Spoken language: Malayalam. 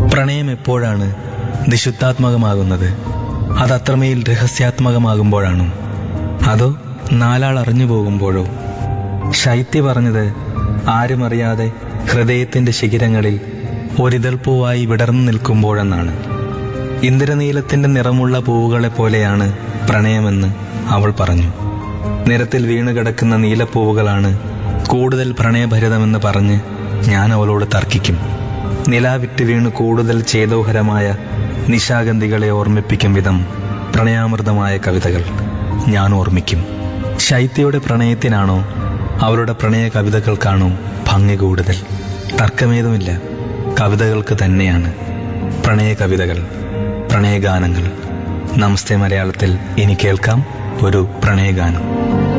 പ്രണയം എപ്പോഴാണ് നിശുദ്ധാത്മകമാകുന്നത് അത് അത്രമേൽ രഹസ്യാത്മകമാകുമ്പോഴാണോ അതോ നാലാൾ അറിഞ്ഞു പോകുമ്പോഴോ ശൈത്യ പറഞ്ഞത് ആരുമറിയാതെ ഹൃദയത്തിന്റെ ശിഖിരങ്ങളിൽ ഒരിതൾ പൂവായി വിടർന്നു നിൽക്കുമ്പോഴെന്നാണ് ഇന്ദ്രനീലത്തിന്റെ നിറമുള്ള പൂവുകളെ പോലെയാണ് പ്രണയമെന്ന് അവൾ പറഞ്ഞു നിരത്തിൽ വീണുകിടക്കുന്ന നീലപ്പൂവുകളാണ് കൂടുതൽ പ്രണയഭരിതമെന്ന് പറഞ്ഞ് ഞാൻ അവളോട് തർക്കിക്കും നിലാവിട്ട് വീണ് കൂടുതൽ ചേതോഹരമായ നിശാഗന്ധികളെ ഓർമ്മിപ്പിക്കും വിധം പ്രണയാമൃതമായ കവിതകൾ ഞാൻ ഓർമ്മിക്കും ശൈത്യയുടെ പ്രണയത്തിനാണോ അവളുടെ പ്രണയ കവിതകൾക്കാണോ ഭംഗി കൂടുതൽ തർക്കമേതുമില്ല കവിതകൾക്ക് തന്നെയാണ് പ്രണയ കവിതകൾ പ്രണയഗാനങ്ങൾ നമസ്തേ മലയാളത്തിൽ ഇനി കേൾക്കാം ഒരു പ്രണയഗാനം